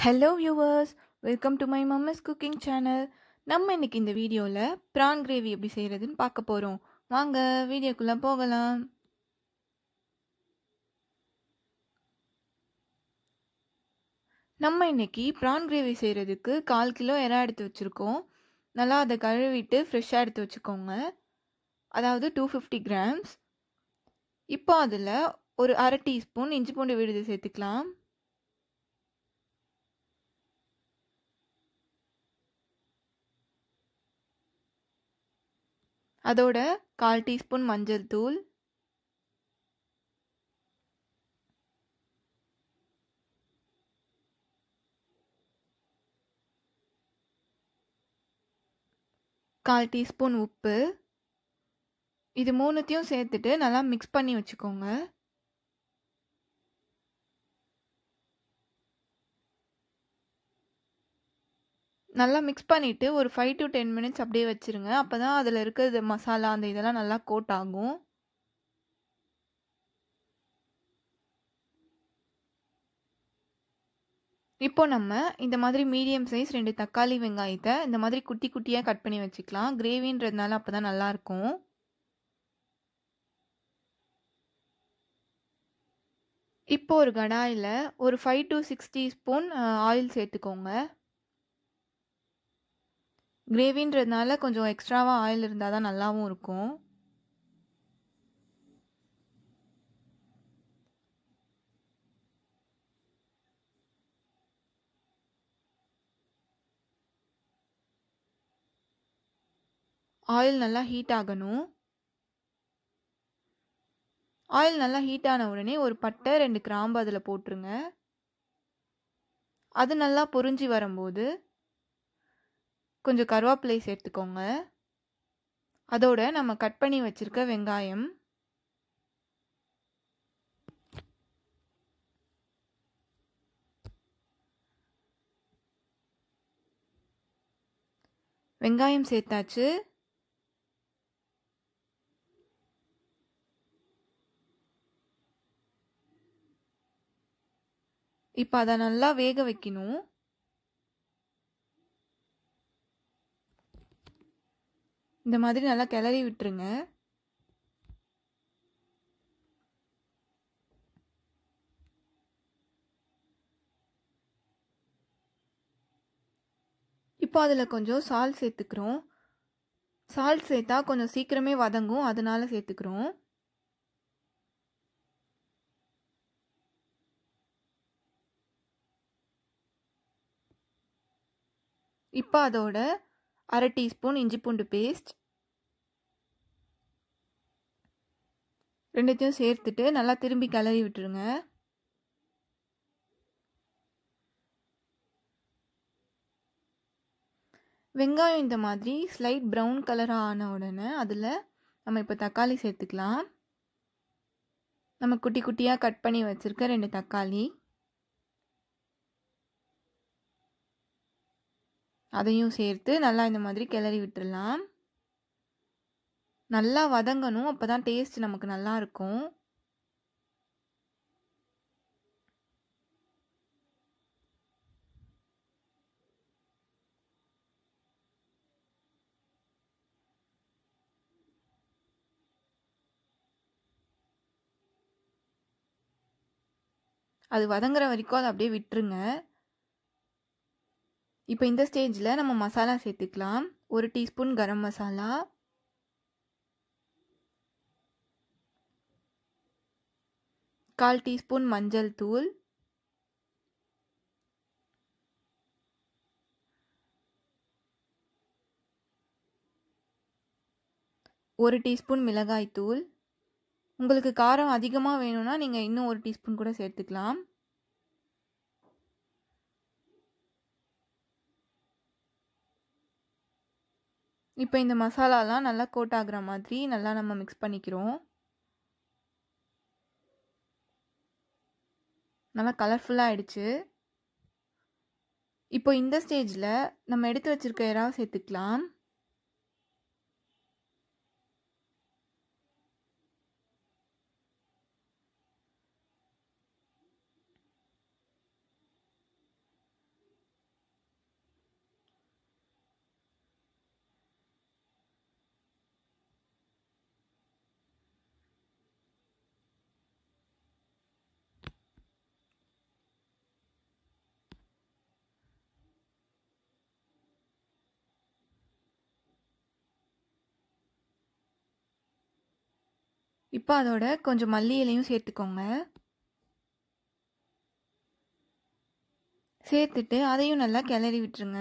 hello viewers welcome to my mummy's cooking channel நம்ம இன்னைக்கு இந்த வீடியோவில் ப்ரான் கிரேவி எப்படி செய்கிறதுன்னு பார்க்க போகிறோம் வாங்க வீடியோக்குள்ளே போகலாம் நம்ம இன்னைக்கு ப்ரான் கிரேவி செய்கிறதுக்கு கால் கிலோ இறா எடுத்து வச்சுருக்கோம் நல்லா அதை கழுவிட்டு ஃப்ரெஷ்ஷாக எடுத்து வச்சுக்கோங்க அதாவது டூ ஃபிஃப்டி கிராம்ஸ் இப்போ அதில் ஒரு அரை டீஸ்பூன் இஞ்சி பூண்டு விழுது சேர்த்துக்கலாம் அதோட கால் டீஸ்பூன் மஞ்சள் தூள் கால் டீஸ்பூன் உப்பு இது மூணுத்தையும் சேர்த்துட்டு நல்லா மிக்ஸ் பண்ணி வச்சுக்கோங்க நல்லா மிக்ஸ் பண்ணிவிட்டு ஒரு ஃபைவ் டு டென் மினிட்ஸ் அப்படியே வச்சுருங்க அப்போ தான் அதில் இருக்கிறது மசாலா அந்த இதெல்லாம் நல்லா கோட் ஆகும் இப்போ நம்ம இந்த மாதிரி மீடியம் சைஸ் ரெண்டு தக்காளி வெங்காயத்தை இந்த மாதிரி குட்டி குட்டியாக கட் பண்ணி வச்சுக்கலாம் கிரேவின்றதுனால அப்போ தான் நல்லாயிருக்கும் இப்போ ஒரு கடாயில் ஒரு five to six teaspoon oil சேர்த்துக்கோங்க கிரேவின்றதுனால கொஞ்சம் எக்ஸ்ட்ராவாக ஆயில் இருந்தால் தான் நல்லாவும் இருக்கும் ஆயில் நல்லா ஹீட் ஆகணும் ஆயில் நல்லா ஹீட் ஆன உடனே ஒரு பட்டை ரெண்டு கிராம்பு அதில் போட்டுருங்க அது நல்லா பொறிஞ்சி வரும்போது கொஞ்சம் கருவேப்பிலை சேர்த்துக்கோங்க அதோட நம்ம கட் பண்ணி வச்சுருக்க வெங்காயம் வெங்காயம் சேர்த்தாச்சு இப்போ அதை நல்லா வேக வைக்கணும் இந்த மாதிரி நல்லா கிளறி விட்டுருங்க இப்போ அதில் கொஞ்சம் சால்ட் சேர்த்துக்கிறோம் சால்ட் சேர்த்தா கொஞ்சம் சீக்கிரமே வதங்கும் அதனால சேர்த்துக்கிறோம் இப்போ அதோட அரை டீஸ்பூன் இஞ்சி பூண்டு பேஸ்ட் ரெண்டுத்தையும் சேர்த்துட்டு நல்லா திரும்பி கிளறி விட்டுருங்க வெங்காயம் இந்த மாதிரி ஸ்லைட் ப்ரௌன் கலராக ஆன உடனே அதில் நம்ம இப்போ தக்காளி சேர்த்துக்கலாம் நம்ம குட்டி குட்டியாக கட் பண்ணி வச்சுருக்க ரெண்டு தக்காளி அதையும் சேர்த்து நல்லா இந்த மாதிரி கிளறி விட்டுடலாம் நல்லா வதங்கணும் அப்போ தான் டேஸ்ட் நமக்கு நல்லா இருக்கும் அது வதங்குற வரைக்கும் அதை அப்படியே விட்டுருங்க இப்போ இந்த ஸ்டேஜில் நம்ம மசாலா சேர்த்துக்கலாம் ஒரு டீஸ்பூன் கரம் மசாலா கால் டீஸ்பூன் மஞ்சள் தூள் ஒரு டீஸ்பூன் மிளகாய் தூள் உங்களுக்கு காரம் அதிகமாக வேணும்னா நீங்கள் இன்னும் ஒரு டீஸ்பூன் கூட சேர்த்துக்கலாம் இப்போ இந்த மசாலாலாம் நல்லா கோட் ஆகுற மாதிரி நல்லா நம்ம மிக்ஸ் பண்ணிக்கிறோம் நல்லா கலர்ஃபுல்லாக ஆயிடுச்சு இப்போ இந்த ஸ்டேஜில் நம்ம எடுத்து வச்சுருக்க இறாவை சேர்த்துக்கலாம் இப்போ அதோட கொஞ்சம் மல்லி இலையும் சேர்த்துக்கோங்க சேர்த்துட்டு அதையும் நல்லா கிளறி விட்டுருங்க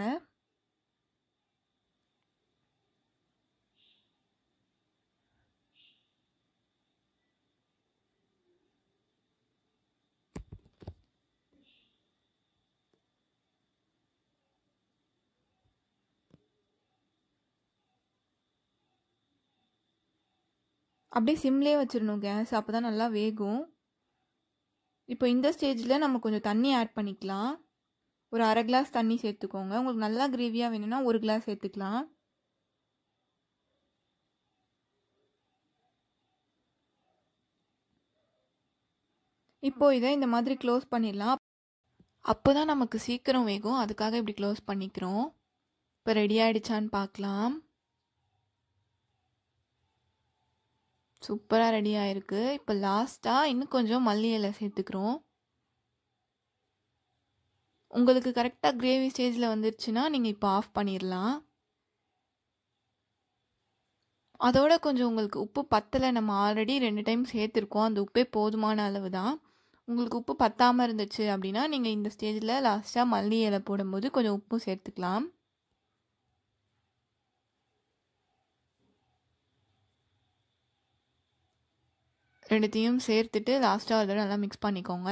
அப்படியே சிம்லேயே வச்சிடணும் கேஸ் அப்போ தான் நல்லா வேகும் இப்போ இந்த ஸ்டேஜில் நம்ம கொஞ்சம் தண்ணி ஆட் பண்ணிக்கலாம் ஒரு அரை கிளாஸ் தண்ணி சேர்த்துக்கோங்க உங்களுக்கு நல்லா கிரேவியாக வேணும்னா ஒரு கிளாஸ் சேர்த்துக்கலாம் இப்போ இதை இந்த மாதிரி க்ளோஸ் பண்ணிடலாம் அப்போ தான் நமக்கு சீக்கிரம் வேகும் அதுக்காக இப்படி க்ளோஸ் பண்ணிக்கிறோம் இப்போ ரெடி ஆகிடுச்சான்னு பார்க்கலாம் சூப்பராக ரெடி ஆகிருக்கு இப்போ லாஸ்ட்டாக இன்னும் கொஞ்சம் மல்லி இலை சேர்த்துக்கிறோம் உங்களுக்கு கரெக்டாக கிரேவி ஸ்டேஜில் வந்துருச்சுன்னா நீங்கள் இப்போ ஆஃப் பண்ணிடலாம் அதோட கொஞ்சம் உங்களுக்கு உப்பு பத்தலை நம்ம ஆல்ரெடி ரெண்டு டைம் சேர்த்துருக்கோம் அந்த உப்பே போதுமான அளவு தான் உங்களுக்கு உப்பு பத்தாமல் இருந்துச்சு அப்படின்னா நீங்கள் இந்த ஸ்டேஜில் லாஸ்ட்டாக மல்லி இலை போடும்போது கொஞ்சம் உப்பு சேர்த்துக்கலாம் ரெண்டுத்தையும் சேர்த்துட்டு லாஸ்ட்டாக அதோட நல்லா மிக்ஸ் பண்ணிக்கோங்க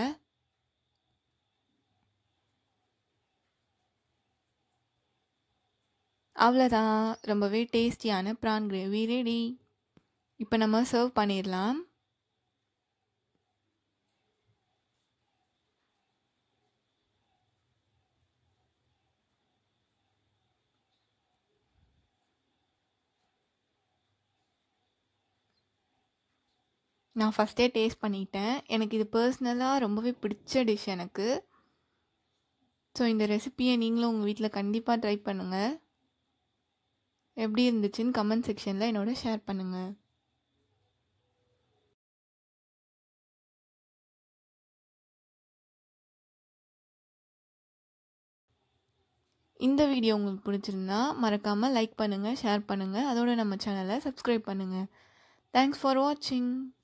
அவ்வளோதான் ரொம்பவே டேஸ்டியான ப்ரான் கிரேவி ரெடி இப்போ நம்ம சர்வ் பண்ணிடலாம் நான் ஃபஸ்ட்டே டேஸ்ட் பண்ணிட்டேன் எனக்கு இது பர்சனலாக ரொம்பவே பிடிச்ச டிஷ் எனக்கு ஸோ இந்த ரெசிப்பியை நீங்களும் உங்கள் வீட்டில் கண்டிப்பாக ட்ரை பண்ணுங்கள் எப்படி இருந்துச்சுன்னு கமெண்ட் செக்ஷனில் என்னோட ஷேர் பண்ணுங்கள் இந்த வீடியோ உங்களுக்கு பிடிச்சிருந்தா மறக்காமல் லைக் பண்ணுங்கள் ஷேர் பண்ணுங்கள் அதோட நம்ம சேனலை சப்ஸ்கிரைப் பண்ணுங்கள் தேங்க்ஸ் ஃபார் வாட்சிங்